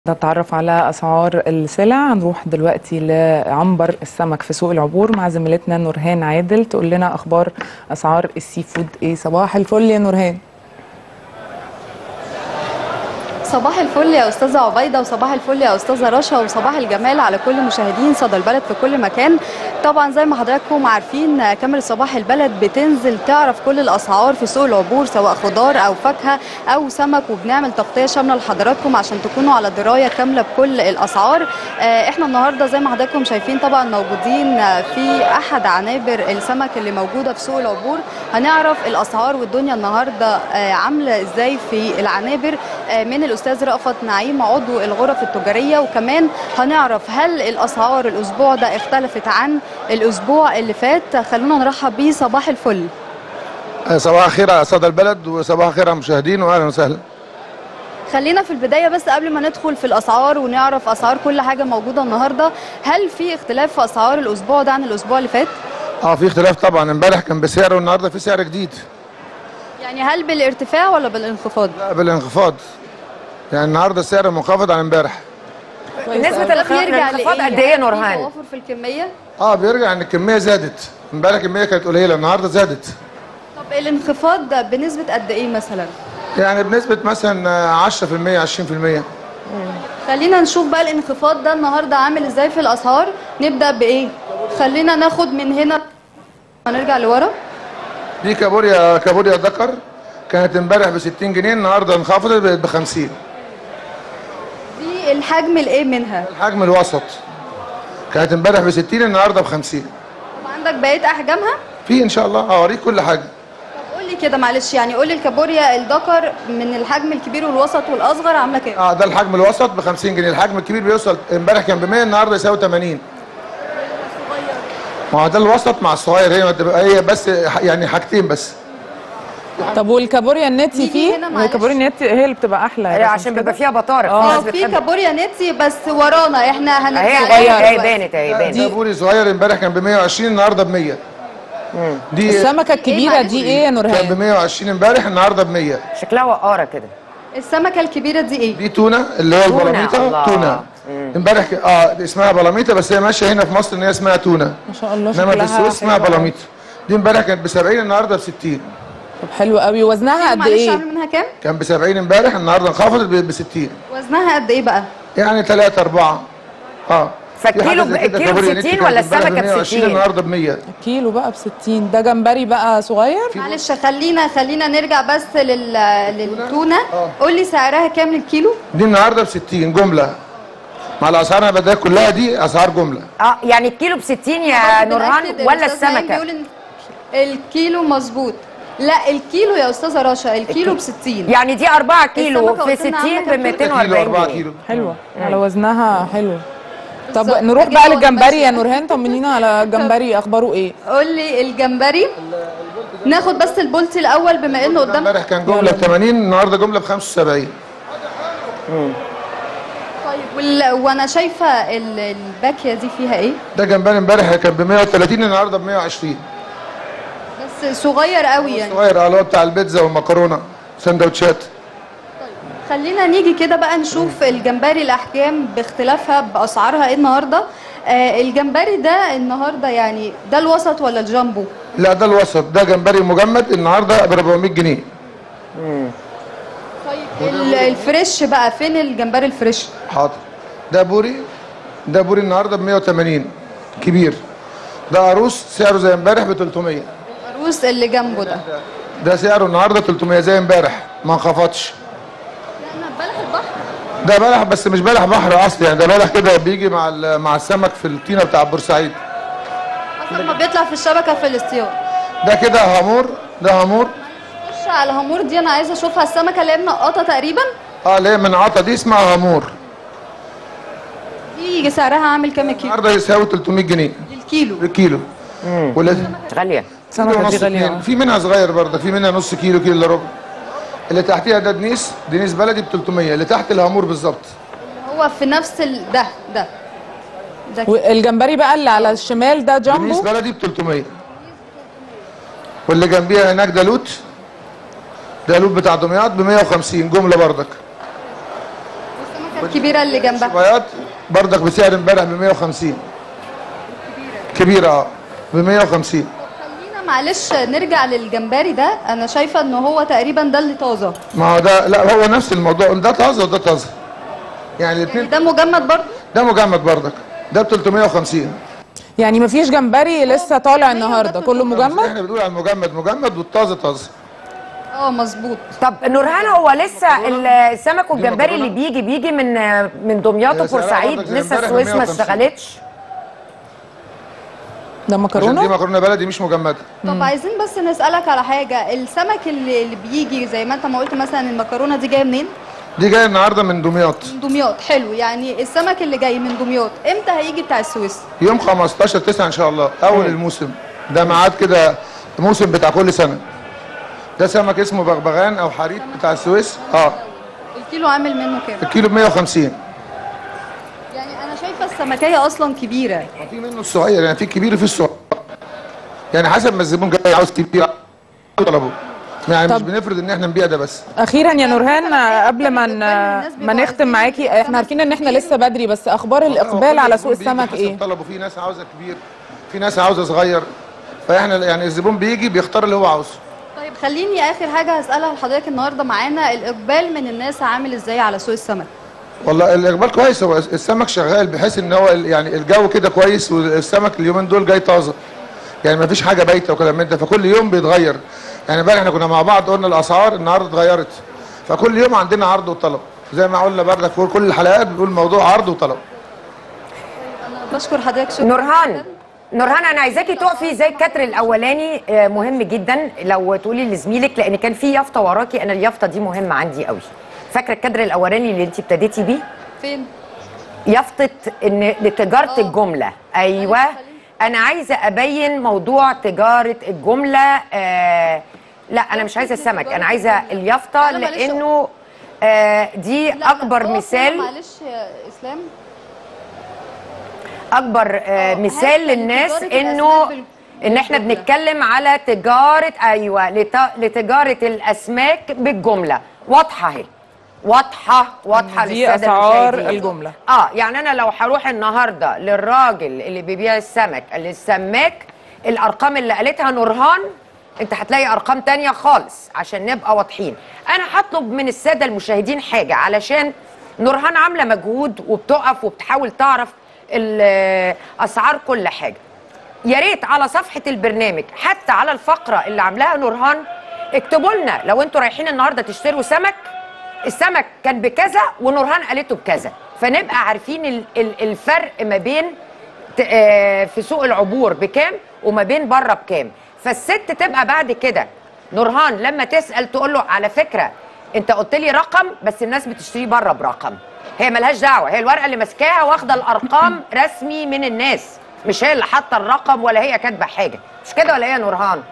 نتعرف على اسعار السلع هنروح دلوقتي لعنبر السمك في سوق العبور مع زميلتنا نورهان عادل تقول لنا اخبار اسعار السي فود ايه صباح الفل يا نورهان صباح الفل يا استاذه عبيده وصباح الفل يا استاذه رشا وصباح الجمال على كل مشاهدين صدى البلد في كل مكان طبعا زي ما حضراتكم عارفين كاميرا صباح البلد بتنزل تعرف كل الاسعار في سوق العبور سواء خضار او فاكهه او سمك وبنعمل تغطيه شامله لحضراتكم عشان تكونوا على درايه كامله بكل الاسعار آه، احنا النهارده زي ما حضراتكم شايفين طبعا موجودين في احد عنابر السمك اللي موجوده في سوق العبور هنعرف الاسعار والدنيا النهارده آه، عامله ازاي في العنابر آه، من الاستاذ رأفت نعيم عضو الغرف التجاريه وكمان هنعرف هل الاسعار الاسبوع ده اختلفت عن الاسبوع اللي فات خلونا نرحب بيه صباح الفل صباح الخير على صدى البلد وصباح الخير على المشاهدين واهلا وسهلا خلينا في البدايه بس قبل ما ندخل في الاسعار ونعرف اسعار كل حاجه موجوده النهارده هل في اختلاف في اسعار الاسبوع ده عن الاسبوع اللي فات اه في اختلاف طبعا امبارح كان بسعر والنهارده في سعر جديد يعني هل بالارتفاع ولا بالانخفاض لا بالانخفاض يعني النهارده السعر منخفض عن امبارح نسبة ده الانخ- بيرجع الانخفاض لإيه؟ قد ايه يا هل في نورهان؟ توافر في الكميه اه بيرجع ان الكميه زادت امبارح الكميه كانت قليله النهارده زادت طب الانخفاض ده بنسبه قد ايه مثلا يعني بنسبه مثلا آه، 10% 20% خلينا نشوف بقى الانخفاض ده النهارده عامل ازاي في الاسعار نبدا بايه خلينا ناخد من هنا هنرجع لورا دي كابوريا كابوريا ذكر كانت امبارح ب 60 جنيه النهارده انخفضت بقت ب 50 دي الحجم الايه منها الحجم الوسط كانت امبارح ب 60 النهارده ب 50 طب عندك بقيه احجامها في ان شاء الله اوريك كل حاجه طب قول لي كده معلش يعني قول لي الكابوريا الدكر من الحجم الكبير والوسط والاصغر عامله كام اه ده الحجم الوسط ب 50 جنيه الحجم الكبير بيوصل امبارح كان ب 100 النهارده يساوي 80 ما هو ده الوسط مع الصغير هي ما تبقى هي بس يعني حاجتين بس طب والكابوريا النتي نيجي فيه هنا معلش. الكابوريا النتي هي اللي بتبقى احلى هي بس عشان مش بيبقى كده؟ فيها بطارق آه، في اه ناس في بتحب كابوريا نتي بس ورانا احنا هنرجع اهي لها صغير اهي دلوقتي. بانت اهي بانت ده بوري صغير امبارح كان ب 120 النهارده ب 100 دي السمكه الكبيره معلش؟ دي ايه يا كان ب نورهان 120 امبارح النهارده ب 100 شكلها وقاره كده السمكه الكبيره دي ايه دي تونه اللي هي تونة، البلاميطه الله. تونه امبارح ك- اه دي اسمها بلاميطه بس هي ماشيه هنا في مصر ان هي اسمها تونه ما شاء الله انما في شكلها السويس اسمها حلو أوي. بلاميطه دي امبارح كانت ب 70 النهارده ب 60 طب حلو قوي وزنها قد معلش ايه عامل منها كام كان ب 70 امبارح النهارده انخفضت ب 60 وزنها قد ايه بقى يعني 3 4 اه فالكيلو في حاجة زي ب- كده الكيلو ب كابوريا 60 نتي ولا كانت امبارح السمكة ب 120 60 النهارده ب 100 كيلو بقى ب 60 ده جمبري بقى صغير معلش خلينا خلينا نرجع بس لل... للتونه آه. قول لي سعرها كام للكيلو دي النهارده ب 60 جمله مع الاسعار انا بديها كلها دي اسعار جمله اه يعني الكيلو ب 60 يا نورهان بنأكد ولا الأستاذ نايم السمكه بيقول إن الكيلو مظبوط لا الكيلو يا استاذه رشا الكيلو ب 60 يعني دي 4 كيلو السمكة في قلت لنا 60 عاملة ب كام كيلو؟ 3 كيلو 4 240 جنيه كيلو حلوه على وزنها حلو طب بالظبط. نروح أجيب بقى أول للجمبري ماشي. يا نورهان طمنينا على الجمبري اخباره ايه قول لي الجمبري ناخد بس البولتي الاول بما انه قدام امبارح كان جمله ب 80 النهارده جمله ب 75 طيب وال... وانا شايفه ال... الباكيه دي فيها ايه ده جمبري امبارح كان ب 130 النهارده ب 120 بس صغير قوي يعني صغير اه اللي هو بتاع البيتزا والمكرونه سندوتشات خلينا نيجي كده بقى نشوف الجمبري الاحجام باختلافها باسعارها ايه النهارده آه الجمبري ده النهارده يعني ده الوسط ولا الجامبو لا ده الوسط ده جمبري مجمد النهارده ب 400 جنيه طيب ال- الفريش بقى فين الجمبري الفريش حاضر ده بوري ده بوري النهارده ب 180 كبير ده عروس سعره زي امبارح ب 300 الروس اللي جنبه ده ده سعره النهارده 300 زي امبارح ما انخفضش انا بلح البحر ده بلح بس مش بلح بحر اصلي يعني ده بلح كده بيجي مع ال- مع السمك في الطينه بتاع بورسعيد حسب ما بيطلع في الشبكه في الاصطياد ده كده هامور ده هامور خش على الهامور دي انا عايزه اشوفها السمكه اللي هي منقطه تقريبا اه اللي هي من عطا دي اسمها هامور دي سعرها عامل كام الكيلو النهارده يساوي 300 جنيه الكيلو الكيلو ولا غاليه كيلو السمكه ونص دي غاليه اتنين. في منها صغير برضه في منها نص كيلو كيلو الا ربع اللي تحتيها ده دنيس دنيس بلدي ب 300 اللي تحت الهامور بالظبط هو في نفس ال... ده ده ده كده. والجمبري بقى اللي على الشمال ده دنيس جامبو بلدي ب 300 واللي جنبيها هناك ده لوت ده لوت بتاع دمياط ب 150 جمله بردك والسمكه الكبيره اللي جنبها بياض بردك بسعر امبارح ب 150 كبيره اه ب 150 خلينا معلش نرجع للجمبري ده انا شايفه ان هو تقريبا ده اللي طازه ما هو ده لا هو نفس الموضوع ده طازه وده طازه يعني الاثنين ده مجمد برضه ده مجمد بردك ده ب 350 يعني مفيش جمبري لسه طالع النهارده كله مجمد احنا بنقول على المجمد مجمد والطازه طازه اه مظبوط طب نورهان هو لسه ال- السمك والجمبري اللي مكرونة؟ بيجي بيجي من من دمياط هي سعرها وبورسعيد برضك زي لسه امبارح السويس ما 150. اشتغلتش ده عشان دي مكرونه مكرونه بلدي مش مجمده طب عايزين بس نسالك على حاجه السمك اللي, اللي بيجي زي ما انت ما قلت مثلا المكرونه دي جايه منين دي جايه النهارده من دمياط من دمياط حلو يعني السمك اللي جاي من دمياط امتى هيجي بتاع السويس يوم 15 9 ان شاء الله اول الموسم ده ميعاد كده موسم بتاع كل سنه ده سمك اسمه بغبغان او حريق بتاع السويس اه الكيلو عامل منه كام الكيلو ب 150 يعني انا شايفه السمكيه اصلا كبيره في منه الصغير يعني في الكبير وفي الصغير يعني حسب ما الزبون جاي عاوز كبير طلبه يعني مش طب- بنفرض ان احنا نبيع ده بس اخيرا يا نورهان قبل ما ن- الناس ما بيبقوا نختم عايزين معاكي السمك احنا عارفين ان احنا لسه بدري بس اخبار هو الاقبال كل على زبون سوق بيجي السمك حسب ايه طلبه في ناس عاوزه كبير في ناس عاوزه صغير فاحنا يعني الزبون بيجي بيختار اللي هو عاوزه طيب خليني اخر حاجه هسالها لحضرتك النهارده معانا الاقبال من الناس عامل ازاي على سوق السمك والله الاقبال كويس هو السمك شغال بحيث ان هو ال- يعني الجو كده كويس والسمك اليومين دول جاي طازه يعني ما فيش حاجه بايته وكلام من ده فكل يوم بيتغير يعني امبارح احنا كنا مع بعض قلنا الاسعار النهارده اتغيرت فكل يوم عندنا عرض وطلب زي ما قلنا بردك في كل الحلقات بنقول موضوع عرض وطلب انا بشكر حضرتك شكرا نورهان جداً. نورهان انا عايزاكي تقفي زي الكتر الاولاني آه، مهم جدا لو تقولي لزميلك لان كان في يافطه وراكي انا اليافطه دي مهمه عندي قوي فاكره الكادر الاولاني اللي انت ابتديتي بيه فين يافطه ان لتجاره آه. الجمله ايوه معلش، انا عايزه ابين موضوع تجاره الجمله آه لا انا مش عايزه السمك انا عايزه اليافطه أنا معلش. لانه آه دي لا، لا، اكبر أقف مثال هنا معلش يا اسلام اكبر آه آه، مثال هل للناس تجارة انه الأسماك بال- ان احنا بالجملة؟ بنتكلم على تجاره ايوه لت... لتجاره الاسماك بالجمله واضحه اهي واضحه واضحه دي للساده أسعار المشاهدين. الجملة. اه يعني انا لو هروح النهارده للراجل اللي بيبيع السمك للسماك الارقام اللي قالتها نورهان انت هتلاقي ارقام تانية خالص عشان نبقى واضحين انا هطلب من الساده المشاهدين حاجه علشان نورهان عامله مجهود وبتقف وبتحاول تعرف ال- اسعار كل حاجه يا ريت على صفحه البرنامج حتى على الفقره اللي عاملاها نورهان اكتبوا لنا لو انتوا رايحين النهارده تشتروا سمك السمك كان بكذا ونورهان قالته بكذا فنبقى عارفين ال- ال- الفرق ما بين ت- آه، في سوق العبور بكام وما بين بره بكام فالست تبقى بعد كده نورهان لما تسال تقول له على فكره انت قلت لي رقم بس الناس بتشتري بره برقم هي ملهاش دعوه هي الورقه اللي ماسكاها واخده الارقام رسمي من الناس مش هي اللي حاطه الرقم ولا هي كاتبه حاجه مش كده ولا ايه يا نورهان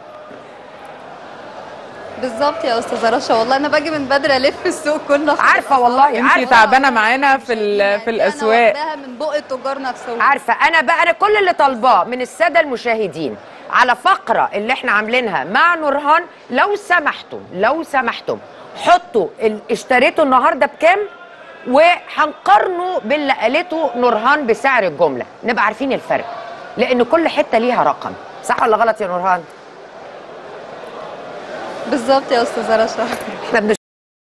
بالظبط يا استاذه رشا والله انا باجي من بدري الف السوق كله عارفه والله انت عارفه تعبانه معانا في ال- في الاسواق انا واخداها من بق التجار نفسهم عارفه انا بقى انا كل اللي طالباه من الساده المشاهدين على فقره اللي احنا عاملينها مع نورهان لو سمحتم لو سمحتم حطوا ال- اشتريته النهارده بكام وهنقارنه باللي قالته نورهان بسعر الجمله نبقى عارفين الفرق لان كل حته ليها رقم صح ولا غلط يا نورهان بالظبط يا استاذه رشا احنا